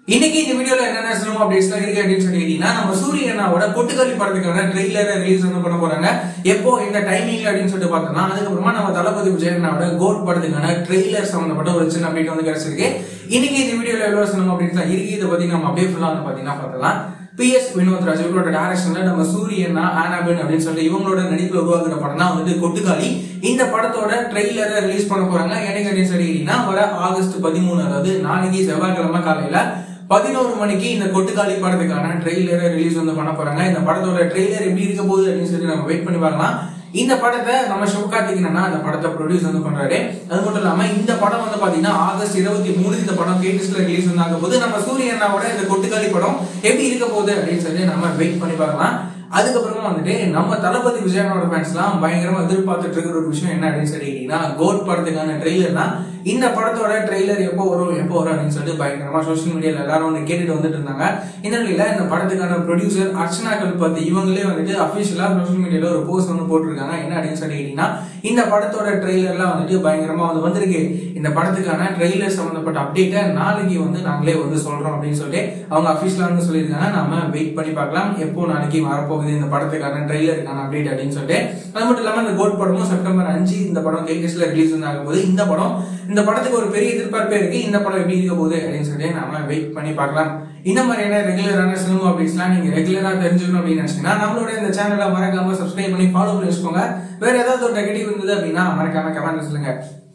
இன்னைக்கு இந்த வீடியோல என்னென்ன சினிமா அப்டேட்ஸ்லாம் இருக்கு அப்படின்னு சொல்லி கேட்டீங்கன்னா நம்ம சூரியனாவோட கொட்டுக்கலி படத்துக்கான ட்ரெய்லரை ரிலீஸ் வந்து பண்ண போறாங்க எப்போ இந்த டைமிங்ல அப்படின்னு சொல்லிட்டு பார்த்தோம்னா அதுக்கப்புறமா நம்ம தளபதி விஜயனாவோட கோட் படத்துக்கான ட்ரெய்லர் சம்பந்தப்பட்ட ஒரு சின்ன அப்டேட் வந்து கிடைச்சிருக்கு இன்னைக்கு இந்த வீடியோல எவ்வளவு சினிமா அப்டேட்ஸ்லாம் இருக்கு இதை பத்தி நம்ம அப்படியே ஃபுல்லா வந்து பாத்தீங்கன்னா பார்த்தலாம் பி எஸ் வினோத் ராஜ் இவங்களோட டேரக்ஷன்ல நம்ம சூரியனா ஆனாபின் அப்படின்னு சொல்லிட்டு இவங்களோட நடிப்புல உருவாக்குற படம் தான் வந்து கொட்டுக்காளி இந்த படத்தோட ட்ரெய்லரை ரிலீஸ் பண்ண போறாங்க எனக்கு அப்படின்னு சொல்லிட்டீங்கன்னா வர ஆகஸ்ட் பதிமூணு அதாவது நாளைக்கு செவ்வாய்க்கிழமை காலையில பதினோரு மணிக்கு இந்த கொட்டுக்காளி படத்துக்கான ட்ரெய்லரை ரிலீஸ் வந்து பண்ண போறாங்க இந்த படத்தோட ட்ரெய்லர் எப்படி இருக்க போகுது அப்படின்னு சொல்லி நம்ம வெயிட் பண்ணி பார்க்கலாம் இந்த படத்தை நம்ம சிவகார்த்திகேயனா அந்த படத்தை ப்ரொடியூஸ் வந்து பண்றாரு அது மட்டும் இல்லாம இந்த படம் வந்து பாத்தீங்கன்னா ஆகஸ்ட் இருபத்தி மூணு இந்த படம் தேட்டர்ஸ்ல ரிலீஸ் வந்து ஆக போது நம்ம சூரியனாவோட இந்த கொட்டுக்காளி படம் எப்படி இருக்க போகுது அப்படின்னு சொல்லி நம்ம வெயிட் பண்ணி பார்க்கலாம் அதுக்கப்புறமா வந்துட்டு நம்ம தளபதி விஜயனோட ஃபேன்ஸ்லாம் பயங்கரமா எதிர்பார்த்துட்டு இருக்கிற ஒரு விஷயம் என்ன அப்படின்னு சொல்லிட்டீங்கன்னா கோட் படத்துக்கான ட்ரெய்லர் தான் இந்த படத்தோட ட்ரெய்லர் எப்போ வரும் எப்போ வரும் அப்படின்னு சொல்லிட்டு பயங்கரமா சோஷியல் மீடியால எல்லாரும் வந்து கேட்டுட்டு வந்துட்டு இருந்தாங்க இந்த நிலையில இந்த படத்துக்கான ப்ரொடியூசர் அர்ச்சனா கல்பதி இவங்களே வந்துட்டு அபிஷியலா சோஷியல் மீடியால ஒரு போஸ்ட் வந்து போட்டிருக்காங்க என்ன அப்படின்னு சொல்லிட்டீங்கன்னா இந்த படத்தோட ட்ரெய்லர்லாம் வந்துட்டு பயங்கரமா வந்து வந்திருக்கு இந்த படத்துக்கான ட்ரெய்லர் சம்பந்தப்பட்ட அப்டேட்டை நாளைக்கு வந்து நாங்களே வந்து சொல்றோம் அப்படின்னு சொல்லிட்டு அவங்க அபிஷியலா வந்து சொல்லியிருக்காங்க நாம வெயிட் பண்ணி பார்க்கலாம் எப்போ நாளைக்கு வரப்போகுது இந்த படத்துக்கான ட்ரெய்லருக்கான அப்டேட் அப்படின்னு சொல்லிட்டு அது மட்டும் இல்லாம இந்த கோட் படமும் செப்டம்பர் அஞ்சு இந்த படம் தேட்டர்ஸ்ல ரிலீஸ் வந்து ஆக போகுது இந்த படம் இந்த படத்துக்கு ஒரு பெரிய எதிர்பார்ப்பே இருக்கு இந்த படம் எப்படி இருக்க போகுது அப்படின்னு சொல்லிட்டு நாம வெயிட் பண்ணி பார்க்கலாம் இந்த மாதிரியான ரெகுலரான சினிமா அப்டேட்ஸ்லாம் நீங்க ரெகுலரா தெரிஞ்சுக்கணும் அப்படின்னு நினைச்சீங்கன்னா நம்மளோட இந்த சேனலை மறக்காம சப்ஸ்கிரைப் பண்ணி ஃபாலோ பண்ணி வச்சுக்கோங்க வேற ஏதாவது ஒரு நெகட்டிவ் இருந்தது அப்படின்னா மறக்காம கமெண்ட் சொல்லுங்க